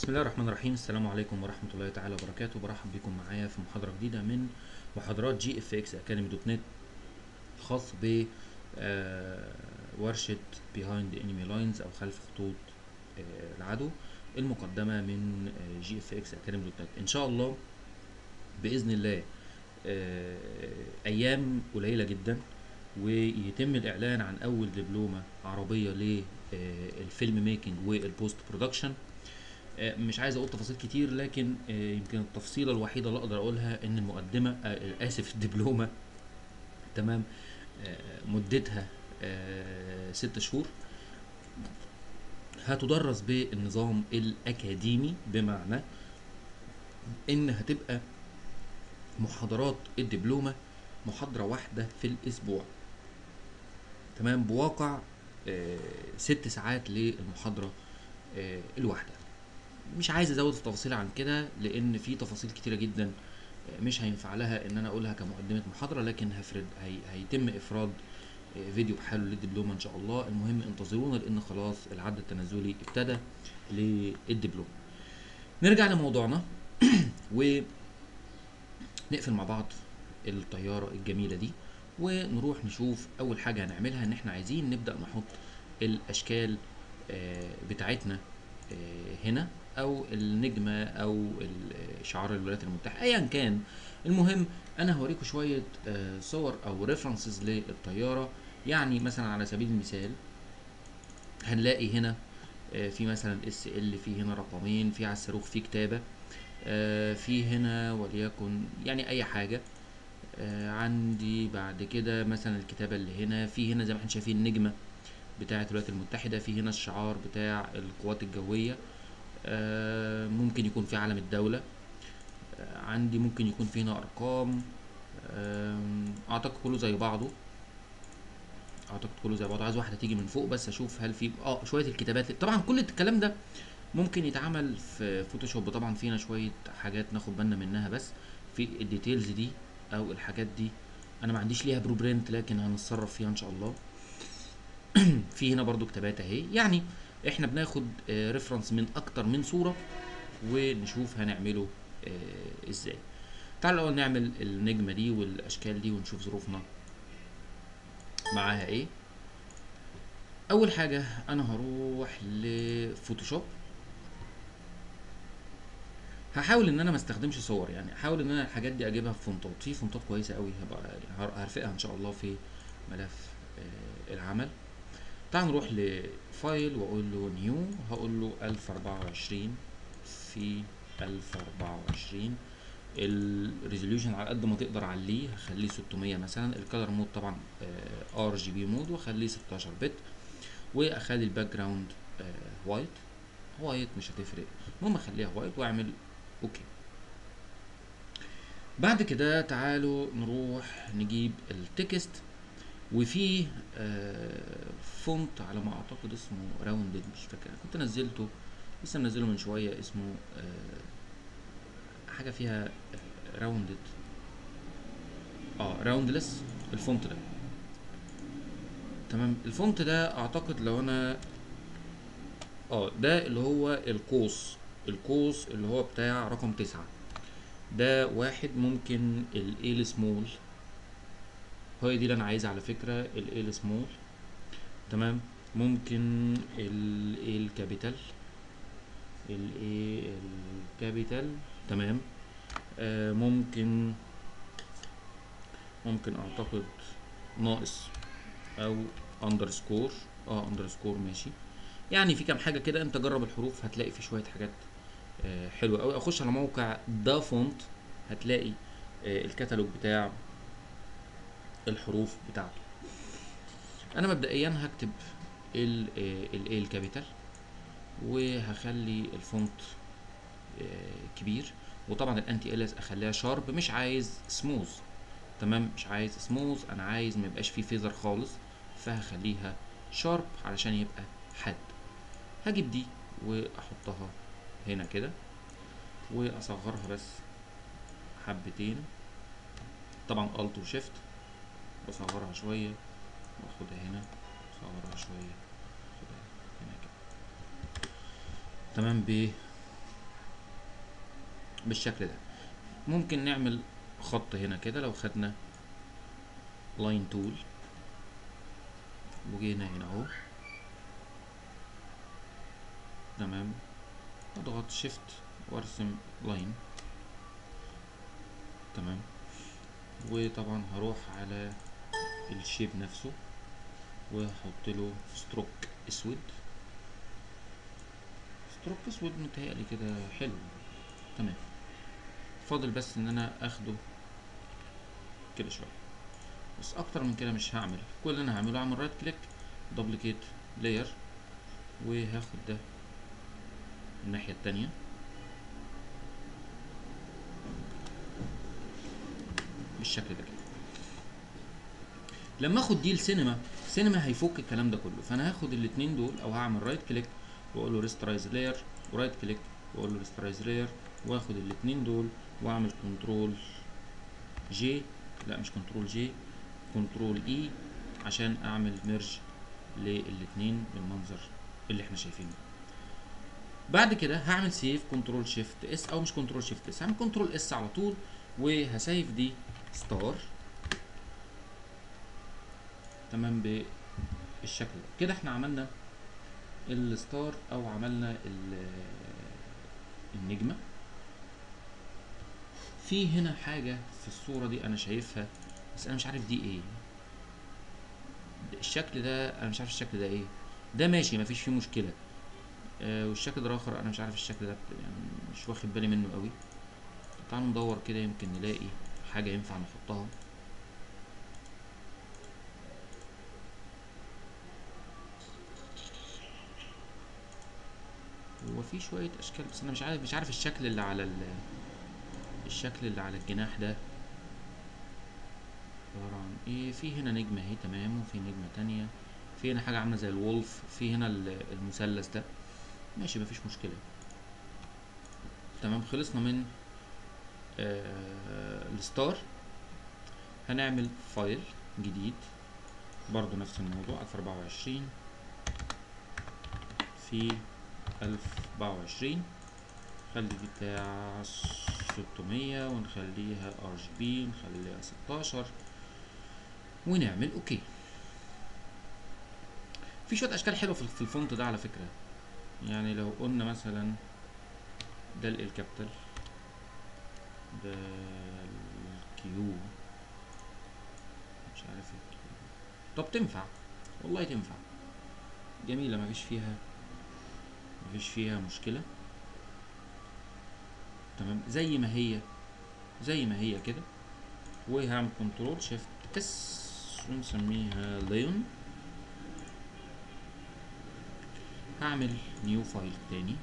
بسم الله الرحمن الرحيم السلام عليكم ورحمة الله تعالى وبركاته برحب بكم معايا في محاضرة جديدة من محاضرات جي اف اكس اكاديمي دوت نت خاص ب آه، ورشة بيهايند انمي لاينز او خلف خطوط آه، العدو المقدمة من جي اف اكس اكاديمي دوت نت ان شاء الله باذن الله آه، ايام قليلة جدا ويتم الاعلان عن اول دبلومة عربية للفيلم ميكنج والبوست برودكشن آه، مش عايز اقول تفاصيل كتير لكن آه، يمكن التفصيله الوحيده اللي اقدر اقولها ان المقدمه آه، اسف الدبلومه تمام آه، مدتها آه، ست شهور هتدرس بالنظام الاكاديمي بمعنى ان هتبقى محاضرات الدبلومه محاضره واحده في الاسبوع تمام بواقع آه، ست ساعات للمحاضره آه، الواحده مش عايز ازود في تفاصيل عن كده لان في تفاصيل كتيره جدا مش هينفع لها ان انا اقولها كمقدمه محاضره لكن هفرد هي هيتم افراد فيديو بحاله للدبلومه ان شاء الله المهم انتظرونا لان خلاص العد التنازلي ابتدى للدبلومه نرجع لموضوعنا ونقفل مع بعض الطياره الجميله دي ونروح نشوف اول حاجه هنعملها ان احنا عايزين نبدا نحط الاشكال آه، بتاعتنا آه، هنا او النجمه او ال- شعار الولايات المتحده ايا كان المهم انا هوريكم شويه آه، صور او ريفرنسز للطياره يعني مثلا على سبيل المثال هنلاقي هنا آه، في مثلا اس ال في هنا رقمين في على الصاروخ في كتابه آه، في هنا وليكن يعني اي حاجه آه، عندي بعد كده مثلا الكتابه اللي هنا في هنا زي ما احنا شايفين النجمه بتاعه الولايات المتحده في هنا الشعار بتاع القوات الجويه آه، ممكن يكون في علم الدولة آه، عندي ممكن يكون في هنا أرقام آم، أعتقد كله زي بعضه أعتقد كله زي بعضه عايز واحدة تيجي من فوق بس أشوف هل في اه شوية الكتابات طبعا كل الكلام ده ممكن يتعمل في فوتوشوب طبعا فينا شوية حاجات ناخد بالنا منها بس في الديتيلز دي أو الحاجات دي أنا ما عنديش ليها برو برينت لكن هنتصرف فيها إن شاء الله في هنا برضو كتابات اهي يعني احنا بناخد ريفرنس من اكتر من صورة ونشوف هنعمله آه، ازاي تعالوا الاول نعمل النجمة دي والاشكال دي ونشوف ظروفنا معاها ايه اول حاجة انا هروح لفوتوشوب هحاول ان انا ما استخدمش صور يعني احاول ان انا الحاجات دي اجيبها في فونتات في فونتات كويسه قوي هبقى هر- هرفقها ان شاء الله في ملف آه، العمل تعال نروح لفايل واقول له نيو هقول له 1024 في 1024 الريزوليوشن على قد ما تقدر عليه هخليه 600 مثلا الكالر مود طبعا ار جي بي مود واخليه 16 بت واخلي الباك جراوند وايت وايت مش هتفرق المهم اخليها وايت واعمل اوكي بعد كده تعالوا نروح نجيب التكست وفي آه، فونت على ما اعتقد اسمه راوندد مش فاكر كنت نزلته لسه منزله من شويه اسمه آه، حاجه فيها راوندد اه راوندلس الفونت ده تمام الفونت ده اعتقد لو انا اه ده اللي هو القوس القوس اللي هو بتاع رقم تسعة ده واحد ممكن ال سمول هي دي اللي انا عايزها على فكرة ال سمول تمام ممكن ال الكابيتال ال الكابيتال تمام آه ممكن ممكن اعتقد ناقص او اندرسكور اه اندرسكور ماشي يعني في كام حاجه كده انت جرب الحروف هتلاقي في شويه حاجات آه حلوه قوي اخش على موقع دا فونت هتلاقي آه الكتالوج بتاع الحروف بتاعته انا مبدئيا هكتب ال ال الكابيتال وهخلي الفونت آه، كبير وطبعا الانتي اليس اخليها شارب مش عايز سموث تمام مش عايز سموث انا عايز ما يبقاش فيه فيزر خالص فهخليها شارب علشان يبقى حاد هجيب دي واحطها هنا كده واصغرها بس حبتين طبعا الت وشيفت بصغرها شويه واخدها هنا اصغرها شويه اخدها هنا كده تمام بالشكل ده ممكن نعمل خط هنا كده لو خدنا لاين تول وجينا هنا اهو تمام اضغط شيفت وارسم لاين تمام وطبعا هروح على الشيب نفسه وهحط له ستروك اسود ستروك اسود متهيألي كده حلو تمام فاضل بس ان انا اخده كده شويه بس اكتر من كده مش هعمل كل اللي انا هعمله هعمل رايت كليك دوبليكيت لاير وهاخد ده الناحيه التانية بالشكل ده كده لما اخد دي السينما سينما هيفك الكلام ده كله فانا هاخد الاتنين دول او هعمل رايت كليك واقول له ريسترايز لاير ورايت كليك واقول له ريسترايز لاير واخد الاتنين دول واعمل كنترول جي لا مش كنترول جي كنترول اي عشان اعمل ميرج للاتنين بالمنظر اللي احنا شايفينه بعد كده هعمل سيف كنترول شيفت اس او مش كنترول شيفت اس هعمل كنترول اس على طول وهسيف دي ستار تمام بالشكل ده كده احنا عملنا الستار او عملنا النجمه في هنا حاجه في الصوره دي انا شايفها بس انا مش عارف دي ايه الشكل ده انا مش عارف الشكل ده ايه ده ماشي مفيش فيه مشكله آه والشكل ده الاخر انا مش عارف الشكل ده يعني مش واخد بالي منه قوي تعالوا ندور كده يمكن نلاقي حاجه ينفع نحطها هو في شويه اشكال بس انا مش عارف مش عارف الشكل اللي على ال الشكل اللي على الجناح ده عبارة عن ايه في هنا نجمة اهي تمام وفي نجمة تانية في هنا حاجة عاملة زي الولف في هنا المثلث ده ماشي مفيش مشكلة تمام خلصنا من آه الستار هنعمل فايل جديد برضو نفس الموضوع الف اربعة وعشرين في الف اربعة وعشرين خلي دي بتاع ستمية ونخليها ار جي بي نخليها ستاشر ونعمل اوكي في شويه اشكال حلوه في الفونت ده على فكره يعني لو قلنا مثلا ده ال كابيتال ده الكيو مش عارف الكيو طب تنفع والله تنفع جميله مفيش فيها مفيش فيها مشكله تمام زي ما هي زي ما هي كده وهعمل كنترول شيفت اس ونسميها ليون هعمل نيو فايل تاني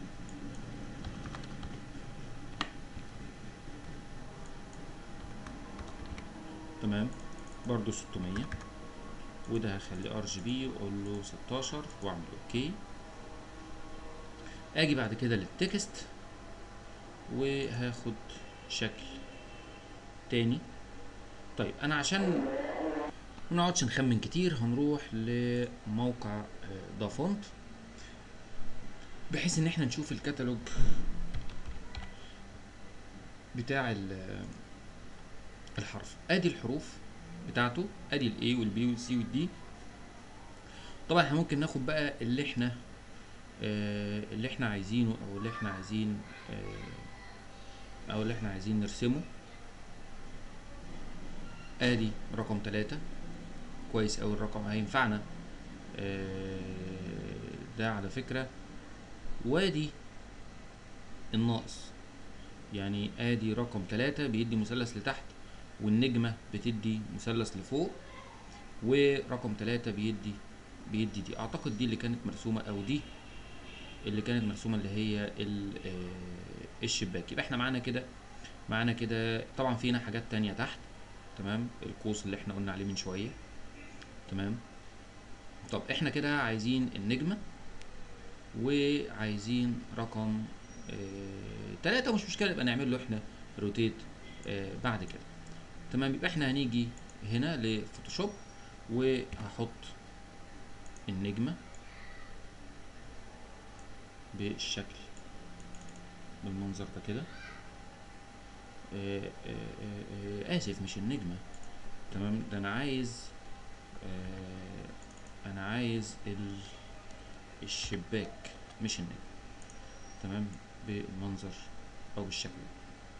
تمام برضو 600 وده هخليه ار جي بي واقول له 16 واعمل اوكي اجي بعد كده للتكست وهاخد شكل تاني طيب انا عشان ما نقعدش نخمن كتير هنروح لموقع دافونت بحيث ان احنا نشوف الكتالوج بتاع الحرف ادي الحروف بتاعته ادي الاي والبي والسي والدي طبعا احنا ممكن ناخد بقى اللي احنا آه اللي احنا عايزينه او اللي احنا عايزين آه او اللي احنا عايزين نرسمه ادي رقم تلاتة كويس اوي الرقم هينفعنا آه ده على فكرة وادي الناقص يعني ادي رقم تلاتة بيدي مثلث لتحت والنجمة بتدي مثلث لفوق ورقم تلاتة بيدي بيدي دي اعتقد دي اللي كانت مرسومة او دي اللي كانت مرسومة اللي هي الشباك يبقى احنا معانا كده معانا كده طبعا فينا حاجات تانية تحت تمام القوس اللي احنا قلنا عليه من شوية تمام طب احنا كده عايزين النجمة وعايزين رقم اه تلاتة مش مشكلة يبقى نعمل له احنا روتيت اه بعد كده تمام يبقى احنا هنيجي هنا لفوتوشوب وهحط النجمة بالشكل بالمنظر ده كده آه آه آه آه اسف مش النجمة تمام ده انا عايز آه انا عايز ال الشباك مش النجم تمام بالمنظر او بالشكل ده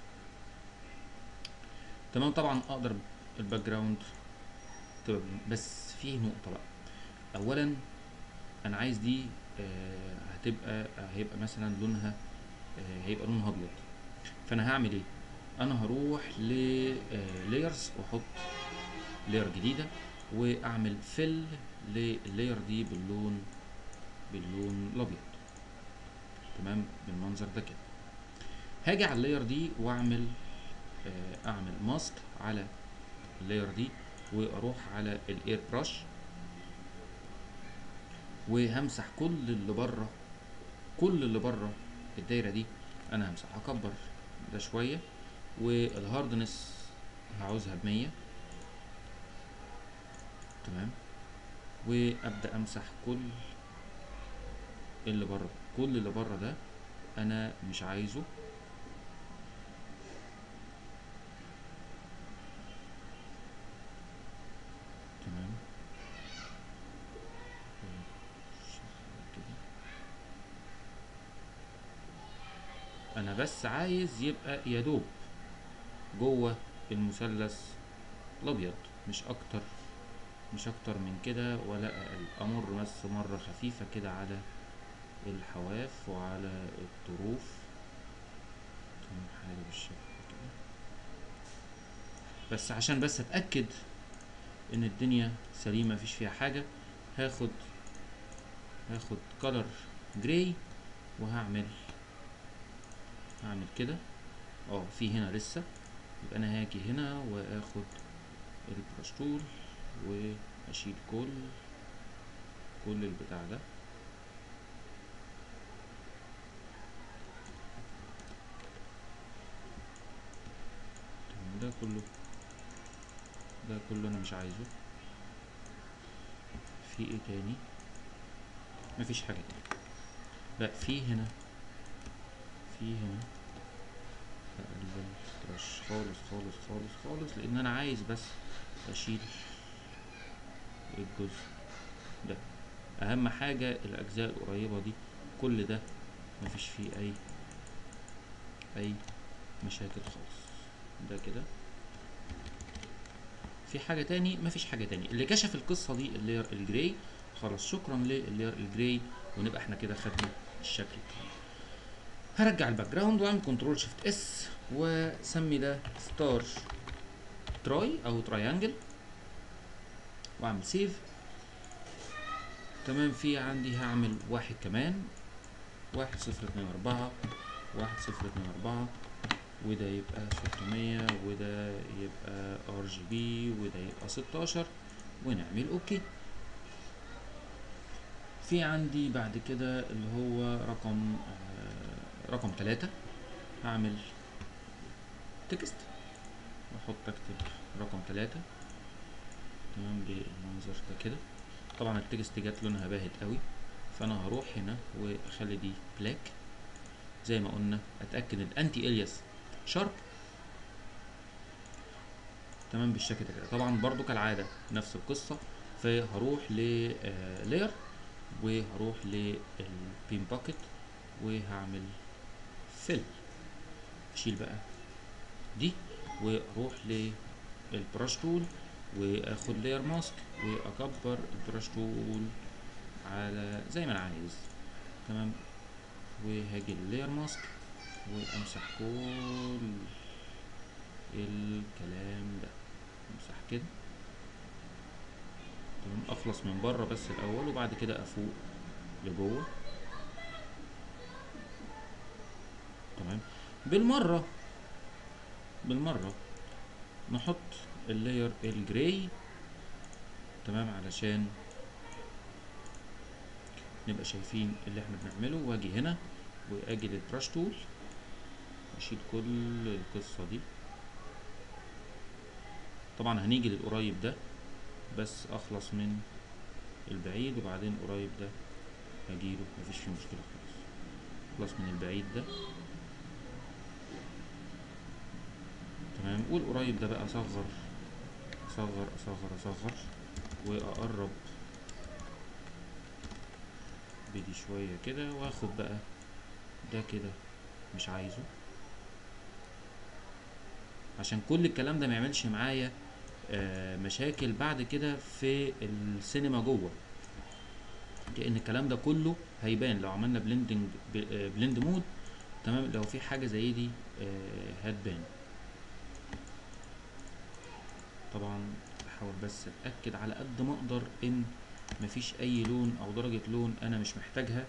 تمام طبعا اقدر الباك جراوند تبقى بس في نقطة بقى اولا انا عايز دي آه هتبقى هيبقى مثلا لونها آه هيبقى لونها ابيض فانا هعمل ايه انا هروح ل لايرز واحط لاير جديده واعمل فل لللاير دي باللون باللون الابيض تمام بالمنظر ده كده هاجي على اللاير دي واعمل آه اعمل ماسك على اللاير دي واروح على الاير برش وهمسح كل اللي بره كل اللي بره الدايره دي انا همسح هكبر ده شويه والهاردنس هعوزها بمية تمام وابدا امسح كل اللي بره كل اللي بره ده انا مش عايزه تمام انا بس عايز يبقى يدوب جوه المثلث الابيض مش اكتر مش اكتر من كده ولا اقل امر بس مره خفيفه كده على الحواف وعلى الطروف تمام حاجه بالشكل كده بس عشان بس اتاكد ان الدنيا سليمه مفيش فيها حاجه هاخد هاخد كلر جراي وهعمل هعمل كده اه في هنا لسه يبقى انا هاجي هنا واخد البرش تول واشيل كل كل البتاع ده تمام ده كله ده كله انا مش عايزه في ايه تاني مفيش حاجه تاني لا في هنا في هنا اقلل البرش خالص خالص خالص خالص لان انا عايز بس اشيل الجزء ده اهم حاجة الاجزاء القريبة دي كل ده مفيش فيه اي اي مشاكل خالص ده كده في حاجة تاني مفيش حاجة تاني اللي كشف القصة دي اللير الجراي خلاص شكرا للير الجراي ونبقى احنا كده خدنا الشكل هرجع الباك جراوند واعمل كنترول شيفت اس وسمي ده ستار تراي او تراينجل واعمل سيف تمام في عندي هعمل واحد كمان واحد صفر اتنين اربعة واحد صفر اتنين اربعة وده يبقى ستمية وده يبقى ار جي بي وده يبقى ستاشر ونعمل اوكي في عندي بعد كده اللي هو رقم آه رقم تلاتة هعمل تكست واحط اكتب رقم تلاتة تمام بالمنظر ده كده طبعا التكست جات لونها باهت قوي فانا هروح هنا واخلي دي بلاك زي ما قلنا اتاكد الانتي الياس شارب تمام بالشكل ده كده طبعا برضو كالعاده نفس القصه فهروح ل لاير وهروح للبين باكيت وهعمل فيل اشيل بقى دي واروح للبرش تول واخد لاير ماسك واكبر البرش تول على زي ما انا عايز تمام وهاجي اللاير ماسك وامسح كل الكلام ده امسح كده تمام اخلص من بره بس الاول وبعد كده افوق لجوه تمام بالمره بالمره نحط اللاير الجراي تمام علشان نبقى شايفين اللي احنا بنعمله واجي هنا واجي للبرش تول اشيل كل القصة دي طبعا هنيجي للقريب ده بس اخلص من البعيد وبعدين قريب ده هجيله مفيش فيه مشكلة خالص اخلص من البعيد ده والقريب ده بقى اصغر اصغر اصغر اصغر واقرب بدي شوية كده واخد بقى ده كده مش عايزه عشان كل الكلام ده ما يعملش معايا آه، مشاكل بعد كده في السينما جوه لان الكلام ده كله هيبان لو عملنا بلندنج بلند مود تمام لو في حاجه زي دي آه، هتبان طبعا بحاول بس اتاكد على قد ما اقدر ان مفيش اي لون او درجه لون انا مش محتاجها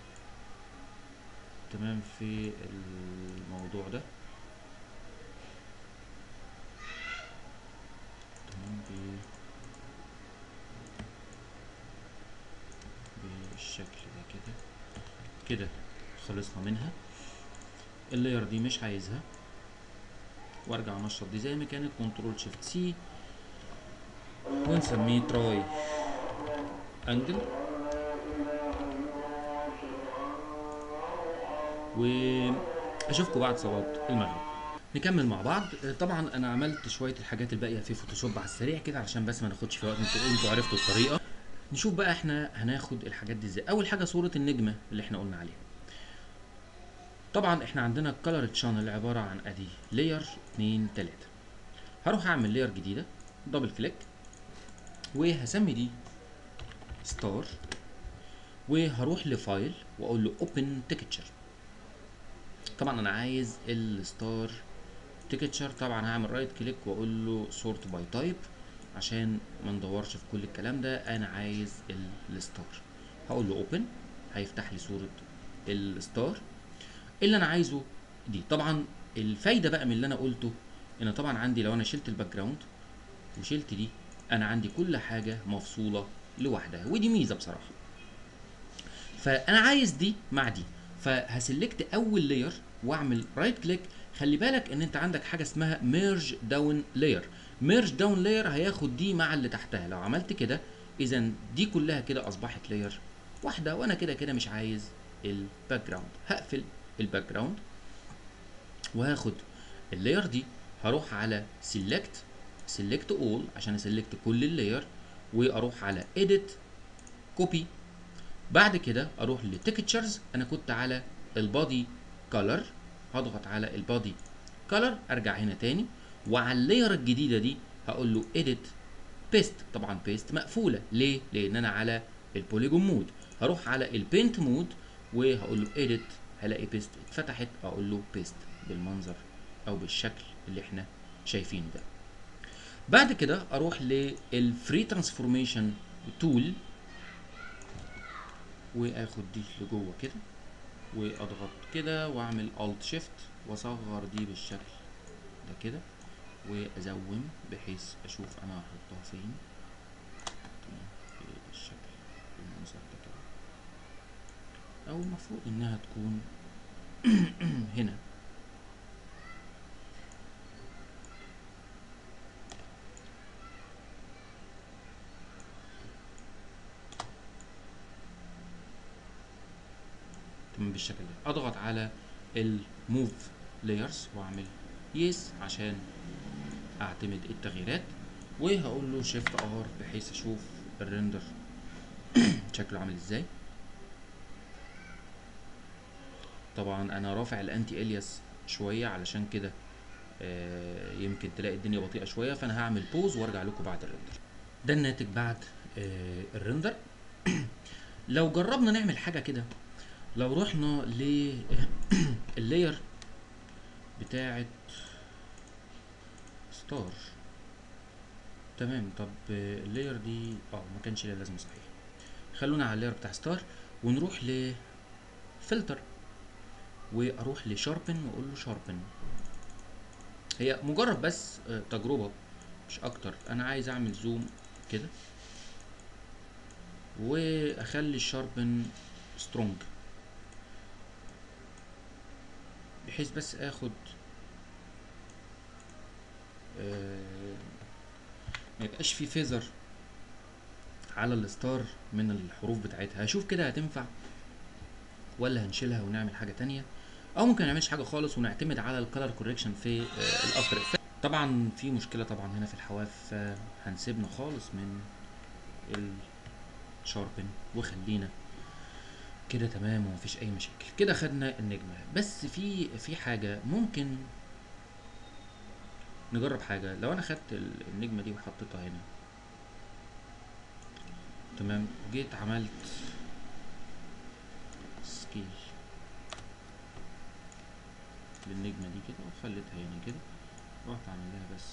تمام في الموضوع ده تمام ب بالشكل ده كده كده خلصنا منها اللاير دي مش عايزها وارجع انشط دي زي ما كانت كنترول شيفت سي ونسميه تراي انجل واشوفكم بعد صلاه المغرب نكمل مع بعض آه، طبعا انا عملت شويه الحاجات الباقيه في فوتوشوب على السريع كده علشان بس ما ناخدش في وقت انتوا انتوا عرفتوا الطريقه نشوف بقى احنا هناخد الحاجات دي ازاي اول حاجه صوره النجمه اللي احنا قلنا عليها طبعا احنا عندنا الكالر تشانل عباره عن ادي لاير 2 3 هروح اعمل لاير جديده دبل كليك وهسمي دي ستار وهروح لفايل واقول له اوبن تكتشر طبعا انا عايز الستار تكتشر طبعا هعمل رايت كليك واقول له سورت باي تايب عشان ما ندورش في كل الكلام ده انا عايز ال- الستار هقول له اوبن هيفتح لي صوره الستار اللي انا عايزه دي طبعا الفايده بقى من اللي انا قلته ان طبعا عندي لو انا شلت الباك جراوند وشلت دي انا عندي كل حاجه مفصوله لوحدها ودي ميزه بصراحه فانا عايز دي مع دي فهسلكت اول لاير واعمل رايت كليك خلي بالك ان انت عندك حاجه اسمها ميرج داون لاير ميرج داون لاير هياخد دي مع اللي تحتها لو عملت كده اذا دي كلها كده اصبحت لاير واحده وانا كده كده مش عايز الباك جراوند هقفل الباك جراوند وهاخد اللاير دي هروح على سيلكت سيلكت اول عشان اسلكت كل اللاير واروح على edit كوبي بعد كده اروح لتكتشرز انا كنت على البادي كولر هضغط على البادي كولر ارجع هنا تاني وعلى اللاير الجديده دي هقول له edit بيست طبعا بيست مقفوله ليه لان انا على البوليجون مود هروح على البينت مود وهقول له edit هلاقي بيست اتفتحت اقول له بيست بالمنظر او بالشكل اللي احنا شايفينه ده بعد كده اروح للفري ترانسفورميشن تول واخد دي لجوه كده واضغط كده واعمل الت شيفت واصغر دي بالشكل ده كده وازوم بحيث اشوف انا هحطها فين تمام، بالشكل بالمنظر ده كده او المفروض انها تكون هنا تمام بالشكل ده اضغط على الموف لايرز واعمل يس عشان اعتمد التغييرات وهقول له شيفت ار بحيث اشوف الريندر شكله عامل ازاي طبعا انا رافع الانتي الياس شويه علشان كده آه، يمكن تلاقي الدنيا بطيئه شويه فانا هعمل بوز وارجع لكم بعد الريندر ده الناتج بعد آه، الريندر لو جربنا نعمل حاجه كده لو رحنا لللاير بتاعه ستار تمام طب آه، اللاير دي اه ما كانش ليها لازمه صحيح خلونا على اللاير بتاع ستار ونروح لفلتر واروح لشاربن واقول له شاربن هي مجرد بس آه، تجربه مش اكتر انا عايز اعمل زوم كده واخلي الشاربن سترونج بحيث بس اخد آه، ما يبقاش في فيزر على الستار من الحروف بتاعتها هشوف كده هتنفع ولا هنشيلها ونعمل حاجه تانية او ممكن نعملش حاجه خالص ونعتمد على الكالر كوريكشن في الافتر افكت طبعا في مشكله طبعا هنا في الحواف هنسيبنا خالص من الشاربن وخلينا كده تمام ومفيش اي مشاكل كده خدنا النجمه بس في في حاجه ممكن نجرب حاجه لو انا خدت ال- النجمه دي وحطيتها هنا تمام جيت عملت سكيل للنجمه دي كده وخليتها هنا كده رحت عامل لها بس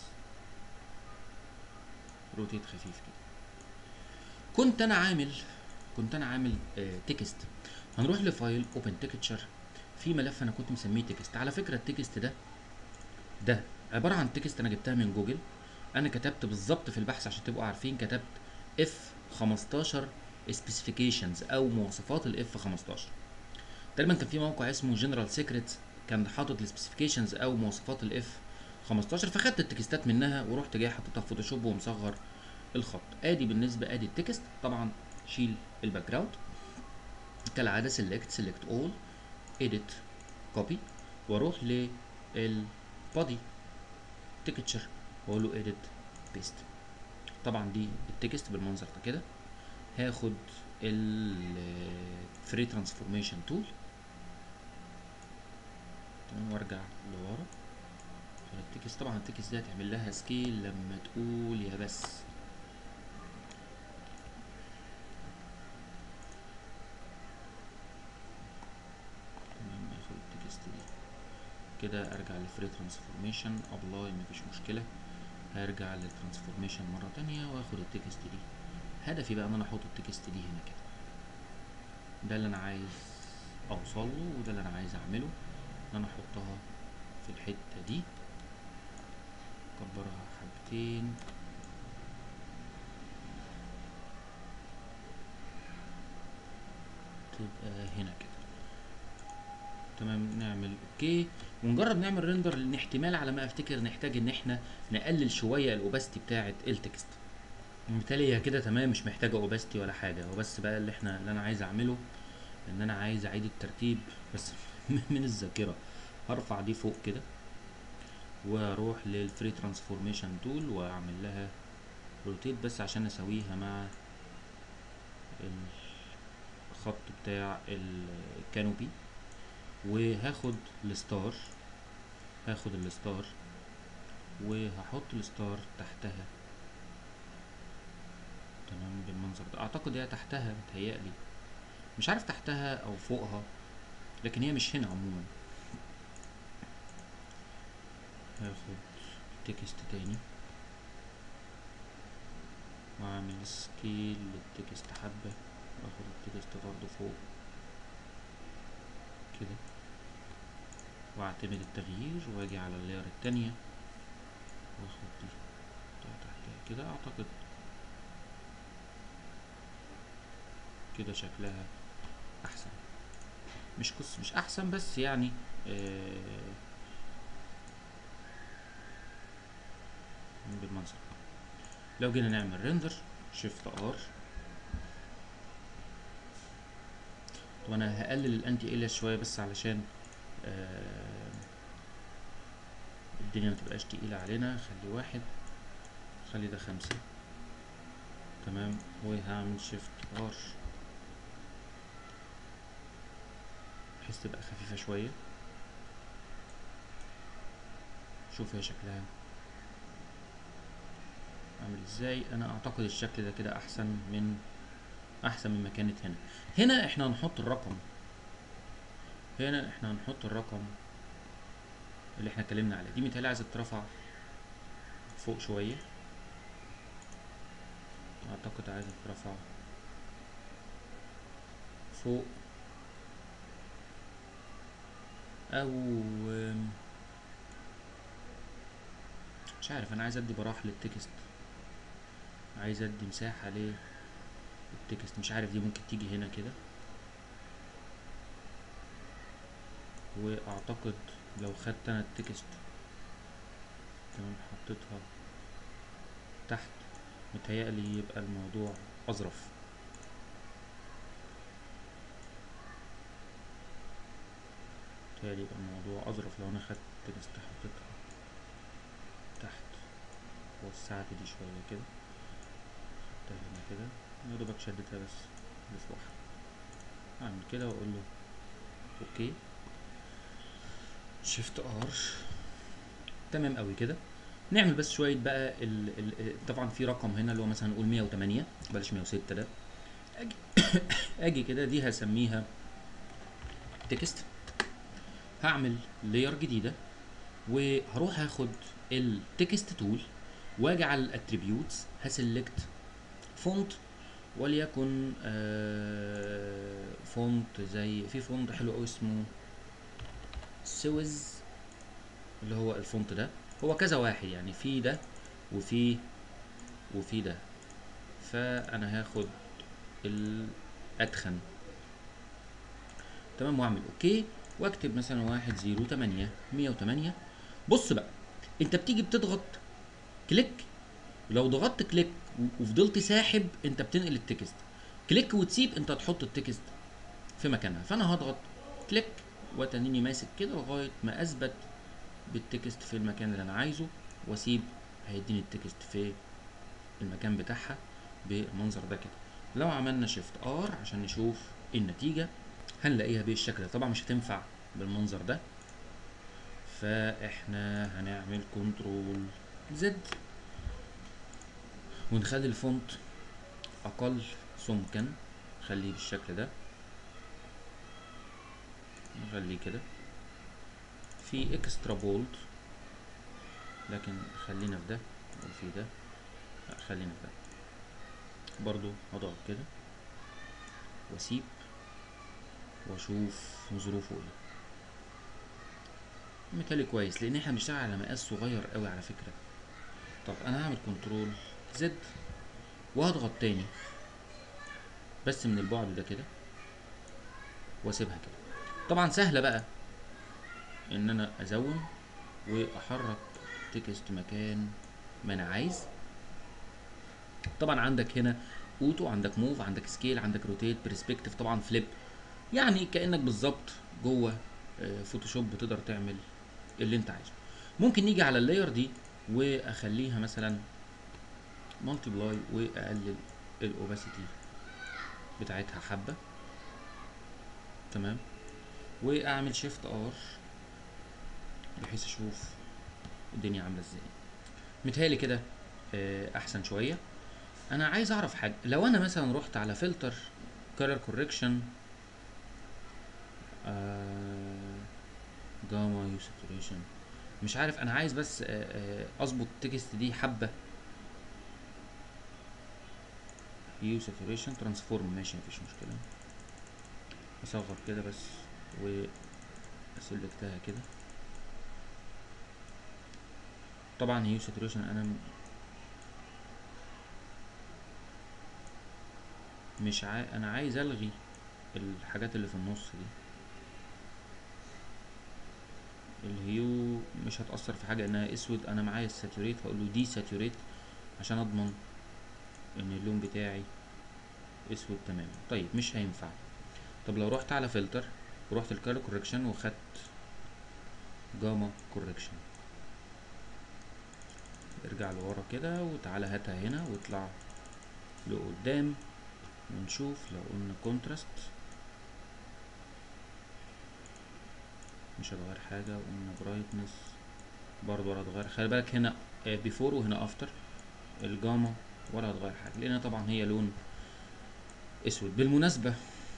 روتيت خفيف كده كنت انا عامل كنت انا عامل آه تكست هنروح لفايل اوبن تكتشر في ملف انا كنت مسميه تكست على فكره التكست ده ده عباره عن تكست انا جبتها من جوجل انا كتبت بالظبط في البحث عشان تبقوا عارفين كتبت اف 15 سبيسيفيكيشنز او مواصفات الاف 15 تقريبا كان في موقع اسمه جنرال سيكريتس كان حاطط السبيسيفيكيشنز او مواصفات الاف 15 فخدت التكستات منها ورحت جاي حطيتها في فوتوشوب ومصغر الخط ادي بالنسبه ادي التكست طبعا شيل الباك جراوند كالعاده سيلكت سيلكت اول edit كوبي واروح للبادي تكتشر واقول له edit بيست طبعا دي التكست بالمنظر ده كده هاخد الفري ترانسفورميشن تول تمام وارجع لورا التكست طبعا التكست دي هتعمل لها سكيل لما تقول يا بس تمام اخد التكست دي كده ارجع لفري ترانسفورميشن ابلاي مفيش مشكله هرجع للترانسفورميشن مره تانية واخد التكست دي هدفي بقى ان انا احط التكست دي هنا كده ده اللي انا عايز اوصل له وده اللي انا عايز اعمله ان انا احطها في الحته دي اكبرها حبتين تبقى هنا كده تمام نعمل اوكي ونجرب نعمل ريندر لان احتمال على ما افتكر نحتاج ان احنا نقلل شويه الاوباستي بتاعه التكست بالتالي هي كده تمام مش محتاجه اوباستي ولا حاجه هو بس بقى اللي احنا اللي انا عايز اعمله ان انا عايز اعيد الترتيب بس من الذاكره هرفع دي فوق كده واروح للفري ترانسفورميشن تول واعمل لها روتيت بس عشان اسويها مع الخط بتاع الكانوبي وهاخد الستار هاخد الستار وهحط الستار تحتها تمام بالمنظر ده اعتقد هي تحتها متهيألي مش عارف تحتها او فوقها لكن هي مش هنا عموما هاخد تكست تاني واعمل سكيل للتكست حبة واخد التكست برضه فوق كده واعتمد التغيير واجي على اللاير التانية واخد دي تحتها كده اعتقد كده شكلها احسن مش قص مش احسن بس يعني آه بالمنظر لو جينا نعمل ريندر شيفت ار طب انا هقلل الانتي الياس شويه بس علشان آه الدنيا متبقاش تقيلة علينا خلي واحد خلي ده خمسة تمام وهعمل شيفت ار بحيث تبقى خفيفة شوية شوف هي شكلها عامل ازاي انا اعتقد الشكل ده كده احسن من احسن مما كانت هنا هنا احنا هنحط الرقم هنا احنا هنحط الرقم اللي احنا اتكلمنا عليه دي متهيألي عايزة ترفع فوق شوية اعتقد عايزة ترفع فوق او مش عارف انا عايز ادي براح للتكست عايز ادي مساحة للتكست مش عارف دي ممكن تيجي هنا كده واعتقد لو خدت انا التكست تمام حطيتها تحت متهيألي يبقى الموضوع اظرف متهيألي يبقى الموضوع اظرف لو انا خدت التكست حطيتها وسعت دي شويه كده حطها هنا كده يا دوبك شدتها بس لفوقها اعمل كده واقول له اوكي شيفت ار تمام قوي كده نعمل بس شويه بقى ال ال طبعا في رقم هنا اللي هو مثلا نقول 108 بلاش 106 ده اجي اجي كده دي هسميها تكست هعمل لاير جديده وهروح هاخد التكست تول واجي على الاتريبيوتس هسلكت فونت وليكن آه فونت زي في فونت حلو قوي اسمه سويز اللي هو الفونت ده هو كذا واحد يعني في ده وفي وفي ده فانا هاخد الادخن تمام واعمل اوكي واكتب مثلا واحد زيرو تمانية مية وتمانية بص بقى انت بتيجي بتضغط كليك لو ضغطت كليك وفضلت ساحب انت بتنقل التكست كليك وتسيب انت تحط التكست في مكانها فانا هضغط كليك وتنيني ماسك كده لغايه ما اثبت بالتكست في المكان اللي انا عايزه واسيب هيديني التكست في المكان بتاعها بالمنظر ده كده لو عملنا شيفت ار عشان نشوف النتيجه هنلاقيها بالشكل ده طبعا مش هتنفع بالمنظر ده فاحنا هنعمل كنترول زد ونخلي الفونت اقل سمكا نخليه بالشكل ده نخليه كده في اكسترا بولد لكن خلينا في ده وفي ده لا خلينا في ده برضو هضغط كده واسيب واشوف ظروفه ايه مثالي كويس لان احنا بنشتغل على مقاس صغير قوي على فكره طب انا هعمل كنترول زد وهضغط تاني بس من البعد ده كده واسيبها كده طبعا سهله بقى ان انا ازوم واحرك تكست مكان ما انا عايز طبعا عندك هنا اوتو عندك موف عندك سكيل عندك روتيت برسبكتيف طبعا فليب يعني كانك بالظبط جوه فوتوشوب بتقدر تعمل اللي انت عايزه ممكن نيجي على اللاير دي واخليها مثلا مالتيبلاي واقلل الاوباسيتي بتاعتها حبه تمام واعمل شيفت ار بحيث اشوف الدنيا عامله ازاي متهيألي كده احسن شويه انا عايز اعرف حاجه لو انا مثلا رحت على فلتر color correction جاما يو ساتوريشن مش عارف انا عايز بس اظبط التكست دي حبه يو ساتوريشن ترانسفورم ماشي مفيش مشكله اصغر كده بس و اسلكتها كده طبعا هيو ساتوريشن انا مش عاي... انا عايز الغي الحاجات اللي في النص دي الهيو مش هتأثر في حاجة انها اسود انا معايا الساتوريت هقول له دي ساتوريت عشان اضمن ان اللون بتاعي اسود تماما طيب مش هينفع طب لو رحت على فلتر ورحت الكالر كوركشن وخدت جاما كوركشن ارجع لورا كده وتعالى هاتها هنا واطلع لقدام ونشوف لو قلنا كونتراست مش هتغير حاجة قلنا برايتنس برضو ولا هتغير خلي بالك هنا بيفور وهنا افتر الجاما ولا هتغير حاجة لان طبعا هي لون اسود بالمناسبة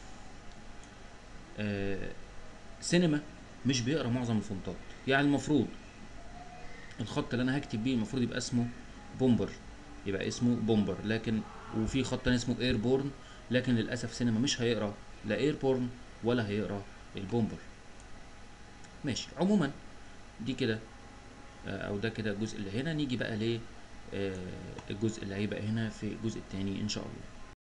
آه سينما مش بيقرا معظم الفونتات يعني المفروض الخط اللي انا هكتب بيه المفروض يبقى اسمه بومبر يبقى اسمه بومبر لكن وفي خط تاني اسمه ايربورن لكن للاسف سينما مش هيقرا لا ايربورن ولا هيقرا البومبر ماشي عموما دي كده او ده كده الجزء اللي هنا نيجي بقى ليه الجزء اللي هيبقى هنا في الجزء التاني ان شاء الله